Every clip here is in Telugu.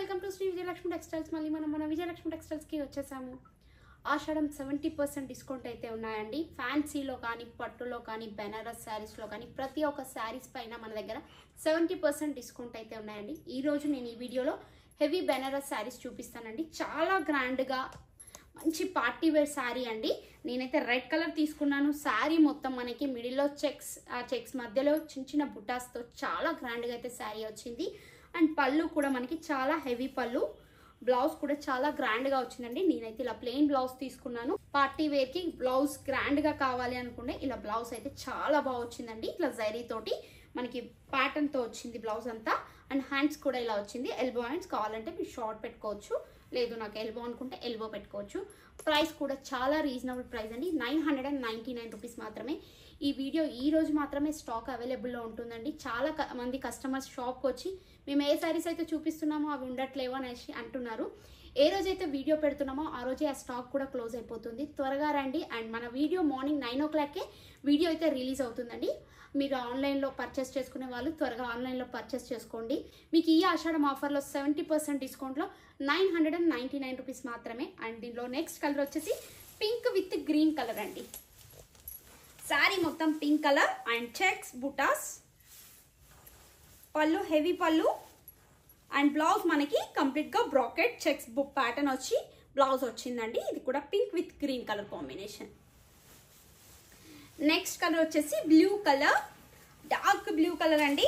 welcome to Shri Vijayalakshmi textiles మళ్ళీ మనం మన విజయలక్ష్మి టెక్స్టైల్స్కి వచ్చేసాము ఆషాఢం సెవెంటీ పర్సెంట్ డిస్కౌంట్ అయితే ఉన్నాయండి ఫ్యాన్సీలో కానీ పట్టులో కానీ బెనారస్ శారీస్లో కానీ ప్రతి ఒక్క శారీస్ పైన మన దగ్గర సెవెంటీ పర్సెంట్ డిస్కౌంట్ అయితే ఉన్నాయండి ఈరోజు నేను ఈ వీడియోలో హెవీ బెనారస్ శారీస్ చూపిస్తానండి చాలా గ్రాండ్గా మంచి పార్టీ వేర్ శారీ అండి నేనైతే రెడ్ కలర్ తీసుకున్నాను శారీ మొత్తం మనకి మిడిల్లో చెక్స్ ఆ చెక్స్ మధ్యలో చిన్న చిన్న బుటాస్తో చాలా గ్రాండ్గా అయితే శారీ వచ్చింది అండ్ పళ్ళు కూడా మనకి చాలా హెవీ పళ్ళు బ్లౌజ్ కూడా చాలా గ్రాండ్గా వచ్చిందండి నేనైతే ఇలా ప్లెయిన్ బ్లౌజ్ తీసుకున్నాను పార్టీ వేర్కి బ్లౌజ్ గ్రాండ్గా కావాలి అనుకుంటే ఇలా బ్లౌజ్ అయితే చాలా బాగా వచ్చిందండి ఇట్లా జైరీ తోటి మనకి ప్యాటర్న్తో వచ్చింది బ్లౌజ్ అంతా అండ్ హ్యాండ్స్ కూడా ఇలా వచ్చింది ఎల్బో హ్యాండ్స్ కావాలంటే మీరు షార్ట్ పెట్టుకోవచ్చు లేదు నాకు ఎల్బో అనుకుంటే ఎల్బో పెట్టుకోవచ్చు ప్రైస్ కూడా చాలా రీజనబుల్ ప్రైస్ అండి nine hundred and ninety nine rupees మాత్రమే ఈ వీడియో ఈ రోజు మాత్రమే స్టాక్ అవైలబుల్లో ఉంటుందండి చాలా క- మంది కస్టమర్స్ షాప్కి వచ్చి మేము ఏ శారీస్ అయితే చూపిస్తున్నామో అవి ఉండట్లేవు అనేసి అంటున్నారు ఏ రోజైతే వీడియో పెడుతున్నామో ఆ రోజే ఆ స్టాక్ కూడా క్లోజ్ అయిపోతుంది త్వరగా రండి అండ్ మన వీడియో మార్నింగ్ నైన్ ఓ క్లాక్కే వీడియో అయితే రిలీజ్ అవుతుందండి మీరు ఆన్లైన్లో పర్చేస్ చేసుకునే వాళ్ళు త్వరగా ఆన్లైన్లో పర్చేస్ చేసుకోండి మీకు ఈ ఆషాఢం ఆఫర్లో సెవెంటీ పర్సెంట్ డిస్కౌంట్లో nine hundred and ninety nine rupees మాత్రమే అండ్ దీనిలో నెక్స్ట్ కలర్ వచ్చేసి పింక్ విత్ గ్రీన్ కలర్ అండి శారీ మొత్తం పింక్ కలర్ అండ్ చెక్స్ బుటాస్ పళ్ళు హెవీ పళ్ళు అండ్ బ్లౌజ్ మనకి కంప్లీట్గా బ్రాకెట్ చెక్స్ బుక్ ప్యాటర్న్ వచ్చి బ్లౌజ్ వచ్చిందండి ఇది కూడా pink with green colour combination next colour వచ్చేసి blue colour dark blue colour అండి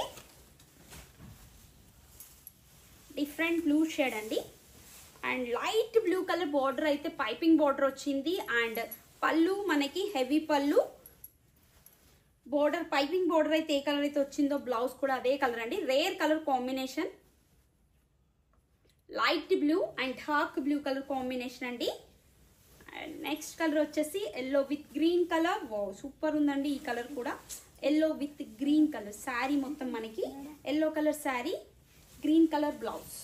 డిఫరెంట్ బ్లూ షేడ్ అండి and light blue colour border అయితే పైపింగ్ బార్డర్ వచ్చింది అండ్ పళ్ళు మనకి హెవీ పళ్ళు బోర్డర్ పైపింగ్ బోర్డర్ అయితే ఏ కలర్ అయితే వచ్చిందో బ్లౌజ్ కూడా అదే కలర్ అండి rare colour combination light blue and dark blue colour combination అండి అండ్ నెక్స్ట్ కలర్ వచ్చేసి ఎల్లో విత్ గ్రీన్ కలర్ వో సూపర్ ఉందండి ఈ కలర్ కూడా yellow with green colour sari మొత్తం మనకి yellow colour sari green colour blouse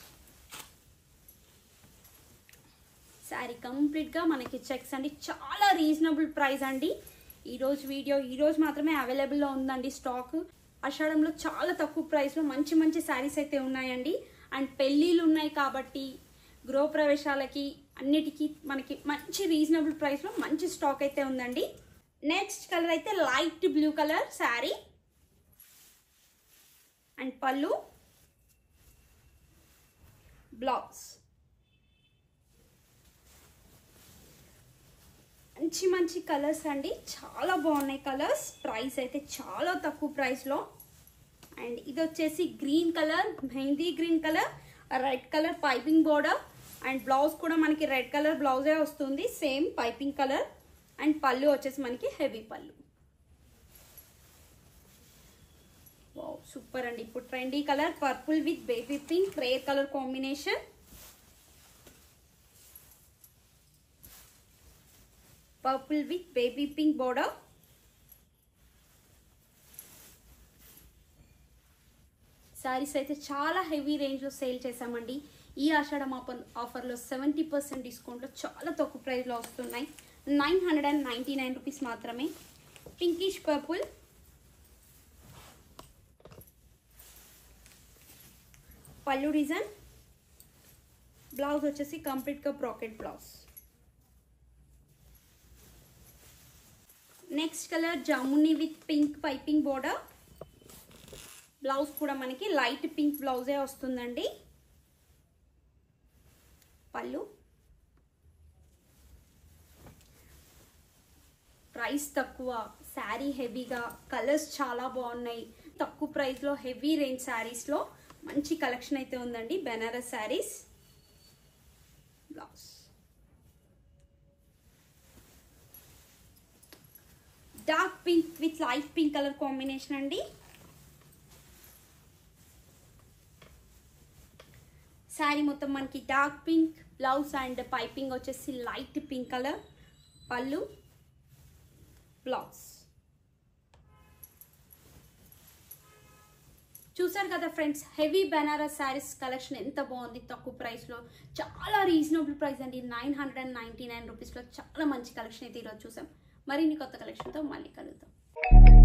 sari కంప్లీట్గా మనకి చెక్స్ అండి చాలా రీజనబుల్ ప్రైస్ అండి ఈరోజు వీడియో ఈరోజు మాత్రమే అవైలబుల్లో ఉందండి స్టాక్ ఆషాఢంలో చాలా తక్కువ ప్రైస్లో మంచి మంచి శారీస్ అయితే ఉన్నాయండి అండ్ పెళ్ళిళ్ళు ఉన్నాయి కాబట్టి గృహప్రవేశాలకి అన్నిటికీ మనకి మంచి రీజనబుల్ ప్రైస్లో మంచి స్టాక్ అయితే ఉందండి నెక్స్ట్ కలర్ అయితే light blue colour sari and పళ్ళు బ్లౌజ్ మంచి మంచి కలర్స్ అండి చాలా బాగున్నాయి కలర్స్ ప్రైస్ అయితే చాలా తక్కువ ప్రైస్లో అండ్ ఇది వచ్చేసి green colour mehndi green colour red colour piping border and blouse కూడా మనకి రెడ్ కలర్ బ్లౌజే వస్తుంది సేమ్ పైపింగ్ కలర్ అండ్ పళ్ళు వచ్చేసి మనకి హెవీ పళ్ళు సూపర్ అండి ఇప్పుడు trendy colour purple with baby pink rare colour combination purple with baby pink border saris అయితే చాలా హెవీ రేంజ్లో సేల్ చేశామండి ఈ ఆషాఢం ఆఫర్ ఆఫర్లో సెవెంటీ పర్సెంట్ డిస్కౌంట్లో చాలా తక్కువ ప్రైస్లో వస్తున్నాయి nine hundred and ninety nine rupees మాత్రమే పింకిష్ పర్పుల్ పళ్ళు డిజైన్ బ్లౌజ్ వచ్చేసి కంప్లీట్గా బ్రాకెట్ బ్లౌజ్ నెక్స్ట్ కలర్ జాముని with pink piping border blouse కూడా మనకి లైట్ పింక్ బ్లౌజే వస్తుందండి పళ్ళు ప్రైస్ తక్కువ శారీ హెవీగా కలర్స్ చాలా బాగున్నాయి తక్కువ ప్రైస్లో హెవీ రేంజ్ శారీస్లో మంచి కలెక్షన్ అయితే ఉందండి Banaras saris blouse dark pink with light pink colour combination అండి శారీ మొత్తం మనకి dark pink blouse and piping వచ్చేసి లైట్ పింక్ కలర్ పళ్ళు బ్లౌజ్ చూసారు కదా friends heavy Banaras saris collection ఎంత బాగుంది తక్కువ ప్రైస్లో చాలా రీజనబుల్ ప్రైస్ అండి nine hundred and ninety nine రూపీస్లో చాలా మంచి కలెక్షన్ అయితే ఈరోజు చూసాం మరిన్ని కొత్త కలెక్షన్తో మళ్ళీ కలుద్దాం